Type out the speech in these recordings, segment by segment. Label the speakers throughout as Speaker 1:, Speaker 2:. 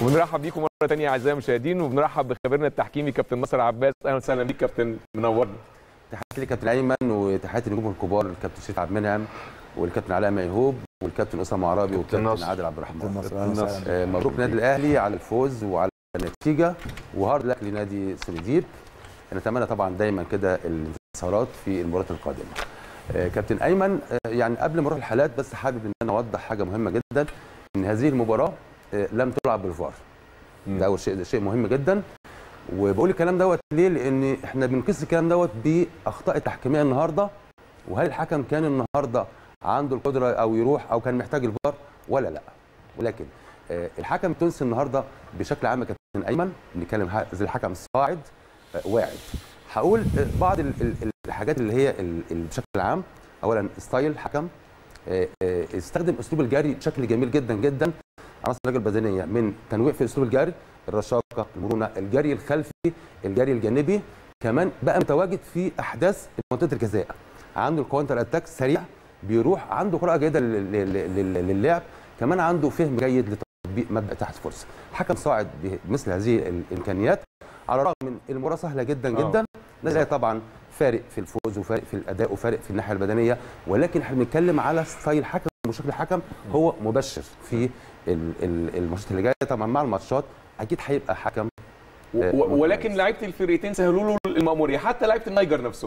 Speaker 1: وبنرحب بيكم مره ثانيه اعزائي المشاهدين وبنرحب بخبيرنا التحكيمي كابتن ناصر عباس اهلا وسهلا بيك كابتن منورنا
Speaker 2: تحياتي لكابتن ايمن وتحياتي للنجوم الكبار الكابتن شريف عبد المنعم والكابتن علاء ميهوب والكابتن اسامه عرابي والكابتن
Speaker 3: ناصر.
Speaker 2: عادل عبد الرحمن
Speaker 3: ناصر، أهلا وسهلا.
Speaker 2: آه، مبروك نادي الاهلي على الفوز وعلى النتيجه وهارد لك لنادي سوليديب نتمنى طبعا دايما كده الانتصارات في المباريات القادمه آه، كابتن ايمن آه، يعني قبل ما اروح الحالات بس حابب ان انا اوضح حاجه مهمه جدا ان هذه المباراه آه، لم تلعب بالفار ده اول شيء ده شيء مهم جدا وبقول الكلام دوت ليه لان احنا بنقيس الكلام دوت باخطاء تحكيميه النهارده وهل الحكم كان النهارده عنده القدره او يروح او كان محتاج الفار ولا لا ولكن آه، الحكم التونسي النهارده بشكل عام يا كابتن ايمن بنتكلم ح- زي الحكم الصاعد آه، واعد هقول آه، بعض ال- ال- الحاجات اللي هي ال- ال- بشكل عام اولا ستايل الحكم آه، آه، استخدم اسلوب الجري بشكل جميل جدا جدا عناصر اللياقه البدنيه من تنويع في اسلوب الجري الرشاقه المرونه الجري الخلفي الجري الجانبي كمان بقى متواجد في احداث منطقه الجزاء عنده الكونتر اتاك سريع بيروح عنده قراءه جيده لل- لل- لل- للعب كمان عنده فهم جيد لتطبيق مبدا تحت فرصه الحكم صاعد بمثل هذه الامكانيات على الرغم من المباراه سهله جدا
Speaker 1: آه.
Speaker 2: جدا نلاقي طبعا فارق في الفوز وفارق في الاداء وفارق في الناحيه البدنيه ولكن احنا بنتكلم على ستايل حكم وشكل الحكم هو مبشر في ال- ال- الماتشات اللي جايه طبعا مع الماتشات اكيد هيبقى حكم
Speaker 1: و-
Speaker 2: آه،
Speaker 1: و- ولكن لعيبه الفرقتين سهلوا له المأمورية حتى لعيبه النيجر نفسه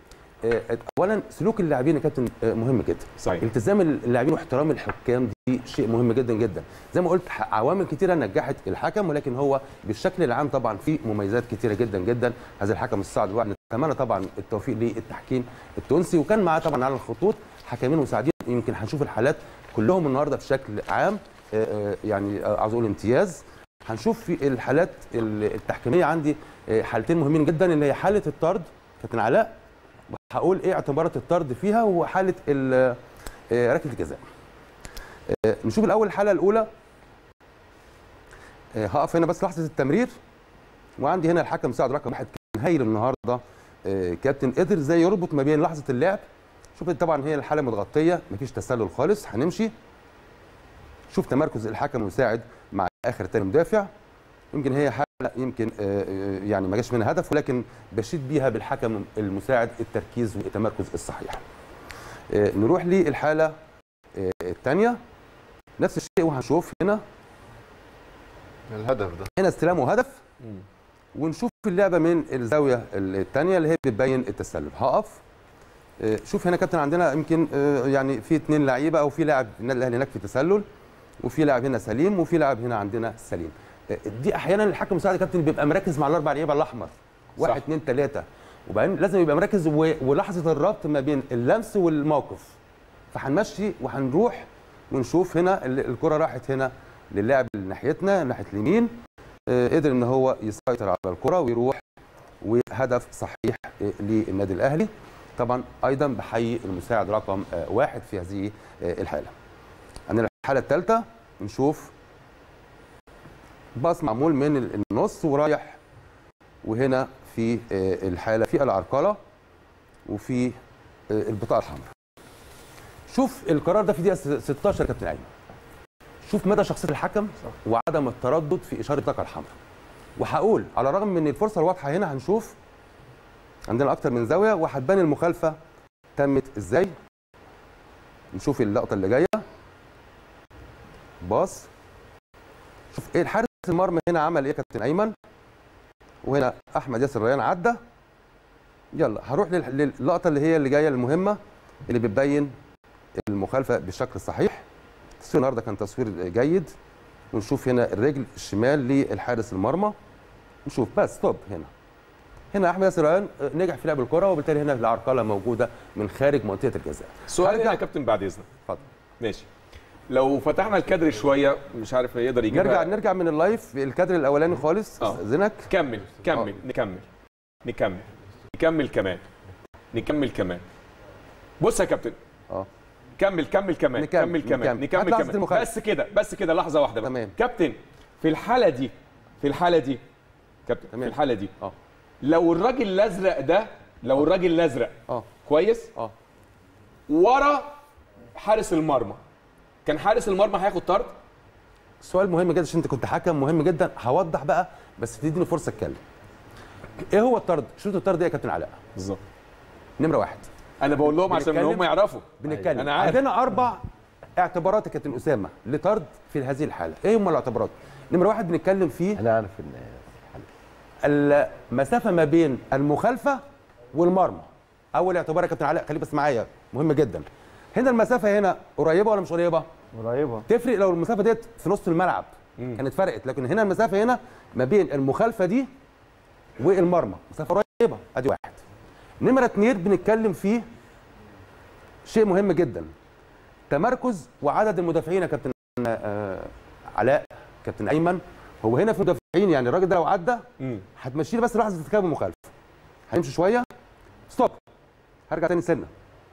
Speaker 2: آه، اولا سلوك اللاعبين يا كابتن آه، مهم جدا
Speaker 1: صحيح
Speaker 2: التزام اللاعبين واحترام الحكام دي شيء مهم جدا جدا زي ما قلت ح- عوامل كتيره نجحت الحكم ولكن هو بالشكل العام طبعا في مميزات كتيره جدا جدا هذا الحكم الصاعد الواحد نتمنى طبعا التوفيق للتحكيم التونسي وكان معاه طبعا على الخطوط حكمين مساعدين يمكن هنشوف الحالات كلهم النهارده بشكل عام آه، آه، يعني آه، عاوز اقول امتياز هنشوف في الحالات ال- التحكيميه عندي آه، حالتين مهمين جدا اللي هي حاله الطرد كابتن علاء هقول ايه اعتبارات الطرد فيها وحاله ال- آه، ركله الجزاء آه، نشوف الاول الحاله الاولى آه، هقف هنا بس لحظه التمرير وعندي هنا الحكم مساعد رقم واحد كان هايل النهارده آه، كابتن قدر ازاي يربط ما بين لحظه اللعب شوف طبعا هي الحاله متغطيه مفيش تسلل خالص هنمشي شوف تمركز الحكم المساعد مع اخر تاني مدافع يمكن هي حاله يمكن آه، آه، يعني ما جاش منها هدف ولكن بشيد بيها بالحكم المساعد التركيز والتمركز الصحيح آه، نروح للحاله الثانيه نفس الشيء وهنشوف هنا
Speaker 3: الهدف ده
Speaker 2: هنا استلام وهدف ونشوف اللعبه من الزاويه الثانيه اللي هي بتبين التسلل هقف آه، شوف هنا كابتن عندنا يمكن آه، يعني في اثنين لعيبه او في لاعب النادي الاهلي هناك في تسلل وفي لاعب هنا سليم وفي لاعب هنا عندنا سليم آه، دي احيانا الحكم المساعد يا كابتن بيبقى مركز مع الاربع لعيبه الاحمر واحد
Speaker 1: صح.
Speaker 2: اثنين ثلاثه وبعدين لازم يبقى مركز و- ولحظه الربط ما بين اللمس والموقف فهنمشي وهنروح ونشوف هنا ال- الكره راحت هنا للاعب اللي ناحيتنا ناحيه اليمين آه، قدر ان هو يسيطر على الكره ويروح وهدف صحيح آه، للنادي الاهلي طبعا ايضا بحيي المساعد رقم آه، واحد في هذه آه، الحاله عندنا الحاله الثالثه نشوف باص معمول من النص ورايح وهنا في آه، الحاله في العرقله وفي آه، البطاقه الحمراء شوف القرار ده في دقيقه 16 يا كابتن ايمن شوف مدى شخصيه الحكم وعدم التردد في اشاره البطاقه الحمراء وهقول على الرغم من الفرصه الواضحه هنا هنشوف عندنا اكتر من زاويه وهتبان المخالفه تمت ازاي نشوف اللقطه اللي جايه باص شوف ايه الحارس المرمى هنا عمل ايه يا كابتن ايمن وهنا احمد ياسر ريان عدى يلا هروح لل- للقطه اللي هي اللي جايه المهمه اللي بتبين المخالفه بالشكل الصحيح التصوير النهارده كان تصوير جيد ونشوف هنا الرجل الشمال للحارس المرمى نشوف بس ستوب هنا هنا احمد ياسر ريان نجح في لعب الكره وبالتالي هنا العرقله موجوده من خارج منطقه الجزاء
Speaker 1: سؤال
Speaker 2: هرجع-
Speaker 1: هنا يا كابتن بعد اذنك
Speaker 2: اتفضل
Speaker 1: ماشي لو فتحنا الكادر شويه مش عارف يقدر يجيبها
Speaker 2: نرجع نرجع من اللايف الكادر الاولاني خالص
Speaker 1: آه.
Speaker 2: استاذنك
Speaker 1: كمل كمل نكمل نكمل نكمل كمان نكمل كمان بص يا كابتن
Speaker 2: اه
Speaker 1: كمل كمل كمان
Speaker 2: نكمل،
Speaker 1: كمل كمان
Speaker 2: نكمل.
Speaker 1: نكمل
Speaker 2: هات لحظة
Speaker 1: كمان
Speaker 2: المخالفة.
Speaker 1: بس كده بس كده لحظه واحده بقى.
Speaker 2: تمام.
Speaker 1: كابتن في الحاله دي في الحاله دي كابتن في
Speaker 2: تمام.
Speaker 1: الحاله دي
Speaker 2: اه
Speaker 1: لو الراجل الازرق ده لو الراجل الازرق
Speaker 2: اه
Speaker 1: كويس
Speaker 2: اه
Speaker 1: ورا حارس المرمى كان حارس المرمى هياخد طرد
Speaker 2: سؤال مهم جدا عشان انت كنت حكم مهم جدا هوضح بقى بس تديني فرصه اتكلم ايه هو الطرد شروط الطرد ايه يا كابتن علاء
Speaker 1: بالظبط
Speaker 2: نمره واحد
Speaker 1: انا بقول لهم عشان
Speaker 2: بنتكلم-
Speaker 1: هم يعرفوا
Speaker 2: بنتكلم
Speaker 1: أنا عارف.
Speaker 2: عندنا اربع اعتبارات يا كابتن اسامه لطرد في هذه الحاله ايه هم الاعتبارات نمره واحد بنتكلم فيه
Speaker 3: انا عارف ان
Speaker 2: المسافه ما بين المخالفه والمرمى اول اعتبار يا كابتن علاء خليه بس معايا مهم جدا هنا المسافه هنا قريبه ولا مش قريبه
Speaker 3: قريبه
Speaker 2: تفرق لو المسافه ديت في نص الملعب كانت فرقت لكن هنا المسافه هنا ما بين المخالفه دي والمرمى مسافه قريبه ادي واحد نمره اتنين بنتكلم فيه شيء مهم جدا تمركز وعدد المدافعين يا كابتن آه علاء كابتن ايمن هو هنا في مدافعين يعني الراجل ده لو عدى
Speaker 1: مم.
Speaker 2: هتمشي لي بس لحظه ارتكاب المخالفه هيمشي شويه ستوب هرجع تاني سنه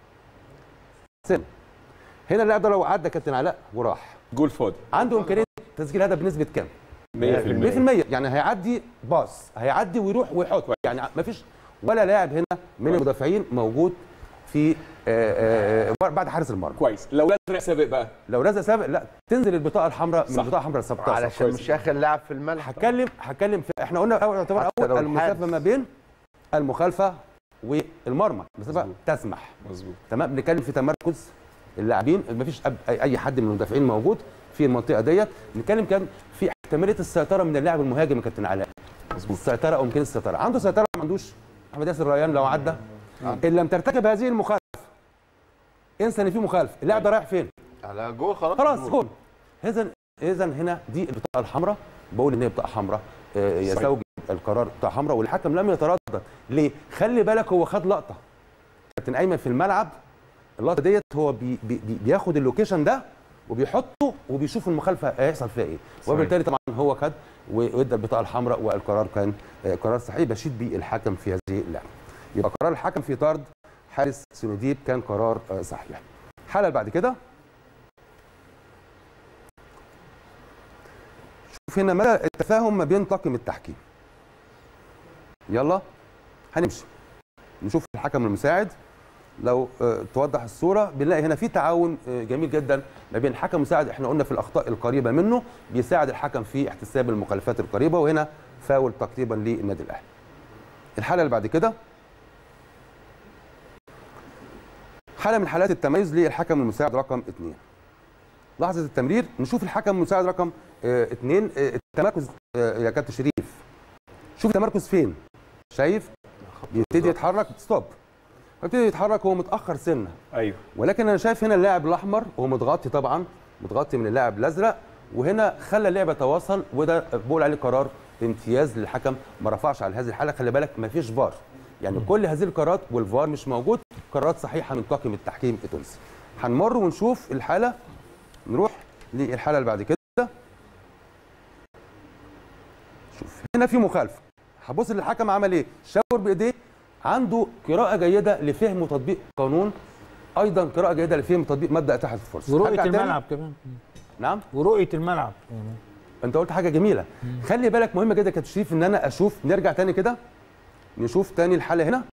Speaker 2: سنه هنا اللاعب ده لو عدى كابتن علاء وراح
Speaker 1: جول فاضي
Speaker 2: عنده امكانيه تسجيل هدف بنسبه كام
Speaker 1: 100%
Speaker 2: 100% يعني هيعدي باص هيعدي ويروح ويحط يعني ما فيش ولا لاعب هنا من المدافعين موجود في آه، آه، آه، بعد حارس المرمى
Speaker 1: كويس لو لا سابق بقى
Speaker 2: لو رزق سابق لا تنزل البطاقه الحمراء من
Speaker 1: صح.
Speaker 2: البطاقه الحمراء ل 17
Speaker 3: علشان
Speaker 1: كويس.
Speaker 3: مش اخر لاعب في الملعب
Speaker 2: هتكلم هتكلم في احنا قلنا اول يعتبر
Speaker 3: حتى
Speaker 2: اول
Speaker 3: لو
Speaker 2: المسافه
Speaker 3: الحارس.
Speaker 2: ما بين المخالفه والمرمى المسافه
Speaker 1: مظبوط.
Speaker 2: تسمح
Speaker 1: مظبوط
Speaker 2: تمام بنتكلم في تمركز اللاعبين مفيش أب- اي أي حد من المدافعين موجود في المنطقه ديت نتكلم كان في احتماليه السيطره من اللاعب المهاجم يا كابتن علاء
Speaker 1: مظبوط
Speaker 2: السيطره او امكانيه السيطره عنده سيطره ما عندوش احمد ياسر ريان لو عدى ان لم ترتكب هذه المخالفه انسى ان في مخالفه اللاعب ده رايح فين
Speaker 4: على جول خلاص
Speaker 2: خلاص جول اذا اذا هنا دي البطاقه الحمراء بقول ان هي بطاقه حمراء آه،
Speaker 1: صحيح.
Speaker 2: يستوجب القرار بطاقه حمراء والحكم لم يتردد ليه خلي بالك هو خد لقطه كابتن ايمن في الملعب اللقطه ديت هو بي بي بي- بياخد اللوكيشن ده وبيحطه وبيشوف المخالفه هيحصل فيها ايه وبالتالي طبعا هو خد وادى البطاقه الحمراء والقرار كان آه، قرار صحيح بشيد بيه الحكم في هذه اللعبه يبقى قرار الحكم في طرد حارس سنديب كان قرار آه، صحيح الحاله اللي بعد كده شوف هنا مدى التفاهم ما بين طاقم التحكيم يلا هنمشي نشوف الحكم المساعد لو آه، توضح الصوره بنلاقي هنا في تعاون آه، جميل جدا ما بين الحكم المساعد احنا قلنا في الاخطاء القريبه منه بيساعد الحكم في احتساب المخالفات القريبه وهنا فاول تقريبا للنادي الاهلي الحاله اللي بعد كده حاله من حالات التميز للحكم المساعد رقم اثنين لحظه التمرير نشوف الحكم المساعد رقم آه، اثنين آه، التمركز آه، يا كابتن شريف شوف التمركز فين شايف بيبتدي يتحرك ستوب بيبتدي يتحرك هو متاخر سنه
Speaker 1: ايوه
Speaker 2: ولكن انا شايف هنا اللاعب الاحمر وهو متغطي طبعا متغطي من اللاعب الازرق وهنا خلى اللعبه تواصل وده بقول عليه قرار امتياز للحكم ما رفعش على هذه الحاله خلي بالك ما فيش فار يعني كل هذه القرارات والفار مش موجود قرارات صحيحه من طاقم التحكيم التونسي هنمر ونشوف الحاله نروح للحاله اللي بعد كده شوف هنا في مخالفه هبص للحكم عمل ايه شاور بايديه عنده قراءه جيده لفهم وتطبيق قانون ايضا قراءه جيده لفهم وتطبيق مبدا اتاحه الفرصه
Speaker 5: ورؤيه
Speaker 2: هرجع تاني.
Speaker 5: الملعب كمان
Speaker 2: نعم
Speaker 5: ورؤيه الملعب
Speaker 2: انت قلت حاجه جميله خلي بالك مهمه جدا يا كابتن شريف ان انا اشوف نرجع تاني كده نشوف تاني الحاله هنا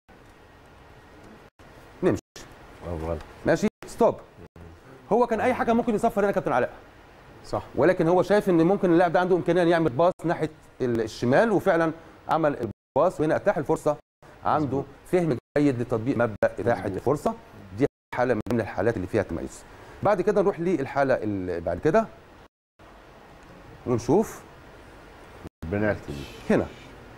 Speaker 2: نمشي
Speaker 3: أول.
Speaker 2: ماشي ستوب هو كان اي حاجه ممكن يصفر هنا يا كابتن علاء
Speaker 1: صح
Speaker 2: ولكن هو شايف ان ممكن اللاعب ده عنده امكانيه ان يعمل باص ناحيه ال- الشمال وفعلا عمل الباص وهنا اتاح الفرصه عنده فهم جيد لتطبيق مبدا اتاحه الفرصه دي حاله من الحالات اللي فيها تميز بعد كده نروح للحاله اللي بعد كده ونشوف
Speaker 3: بنالتي دي
Speaker 2: هنا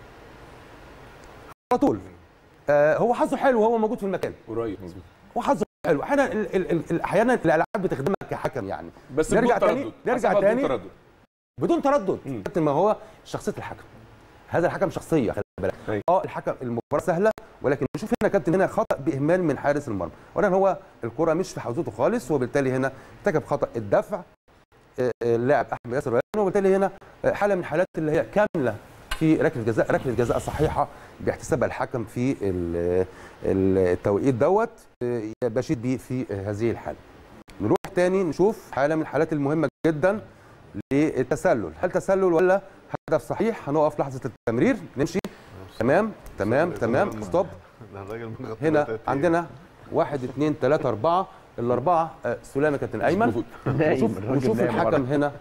Speaker 2: على طول آه هو حظه حلو وهو موجود في المكان
Speaker 1: قريب مظبوط
Speaker 2: هو حظه حلو احيانا ال- ال- ال- احيانا الالعاب بتخدمك كحكم يعني
Speaker 1: بس
Speaker 2: نرجع
Speaker 1: بدون
Speaker 2: تاني-
Speaker 1: تردد
Speaker 2: نرجع
Speaker 1: حسبها بدون
Speaker 2: تاني.
Speaker 1: تردد
Speaker 2: بدون تردد
Speaker 1: مم.
Speaker 2: كابتن ما هو شخصيه الحكم هذا الحكم شخصيه خلي بالك
Speaker 1: أيوة.
Speaker 2: اه الحكم المباراه سهله ولكن نشوف هنا يا كابتن هنا خطا باهمال من حارس المرمى اولا هو الكره مش في حوزته خالص وبالتالي هنا ارتكب خطا الدفع آه، آه، اللاعب احمد ياسر ريان وبالتالي هنا آه، حاله من الحالات اللي هي كامله في ركله جزاء ركله جزاء صحيحه بيحتسبها الحكم في ال- ال- التوقيت دوت آه، بشيد بيه في هذه الحاله نروح تاني نشوف حاله من الحالات المهمه جدا للتسلل هل تسلل ولا هدف صحيح هنقف لحظه التمرير نمشي تمام تمام تمام ستوب
Speaker 4: ده الراجل مغطي
Speaker 2: هنا
Speaker 4: تلاتة
Speaker 2: عندنا واحد اثنين ثلاثة أربعة الأربعة آه، سلامة كابتن أيمن
Speaker 1: مظبوط.
Speaker 3: نايم،
Speaker 2: ونشوف
Speaker 3: الراجل
Speaker 2: ونشوف
Speaker 3: نايم
Speaker 2: الحكم
Speaker 3: ورا.
Speaker 2: هنا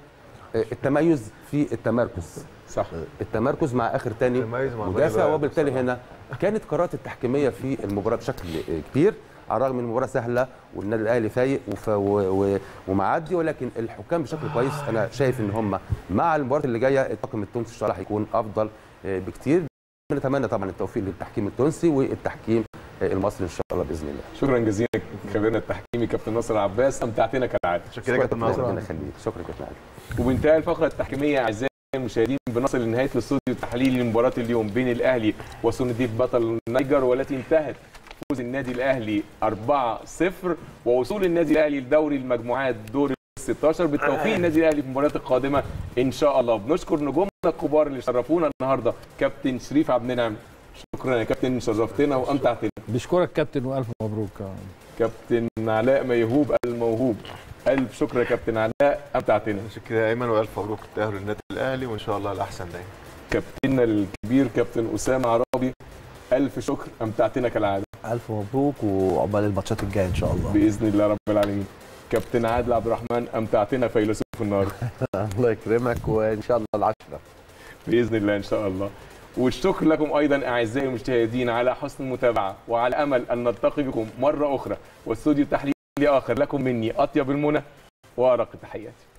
Speaker 2: آه، التميز في التمركز
Speaker 1: صح
Speaker 2: التمركز مع اخر تاني
Speaker 4: التميز مع
Speaker 2: مدافع
Speaker 4: الغالب
Speaker 2: وبالتالي
Speaker 4: بصراحة.
Speaker 2: هنا كانت قرارات التحكيميه في المباراه بشكل كبير على الرغم من المباراه سهله والنادي الاهلي فايق وف- و- و- ومعدي ولكن الحكام بشكل كويس انا شايف ان هم مع المباراه اللي جايه الطاقم التونسي ان شاء الله هيكون افضل آه، بكتير نتمنى طبعا التوفيق للتحكيم التونسي والتحكيم آه، المصري ان شاء الله باذن الله
Speaker 1: شكرا جزيلا خبيرنا التحكيمي كابتن ناصر عباس امتعتنا كالعاده
Speaker 4: شكرا يا كابتن ناصر
Speaker 2: ربنا يخليك شكرا كابتن علي
Speaker 1: وبانتهاء الفقره التحكيميه اعزائي المشاهدين بنصل لنهايه الاستوديو التحليلي لمباراه اليوم بين الاهلي وسونديب بطل النيجر والتي انتهت فوز النادي الاهلي 4-0 ووصول النادي الاهلي لدوري المجموعات دور ال 16 بالتوفيق النادي الاهلي في المباريات القادمه ان شاء الله بنشكر نجومنا الكبار اللي شرفونا النهارده كابتن شريف عبد النعم شكرا يا كابتن شرفتنا وامتعتنا
Speaker 5: بشكرك كابتن والف مبروك
Speaker 1: كابتن علاء ميهوب الموهوب الف شكر يا كابتن علاء امتعتنا
Speaker 4: شكرا يا ايمن والف مبروك التاهل للنادي الاهلي وان شاء الله الاحسن دايما
Speaker 1: كابتننا الكبير كابتن اسامه عرابي الف شكر امتعتنا كالعاده
Speaker 6: الف مبروك وعقبال الماتشات الجايه ان شاء الله
Speaker 1: باذن الله رب العالمين كابتن عادل عبد الرحمن امتعتنا فيلسوف النهارده
Speaker 3: الله يكرمك وان شاء الله العشره
Speaker 1: باذن الله ان شاء الله والشكر لكم ايضا اعزائي المشاهدين على حسن المتابعه وعلى امل ان نلتقي بكم مره اخرى واستوديو تحليلي اخر لكم مني اطيب المنى وارق التحيات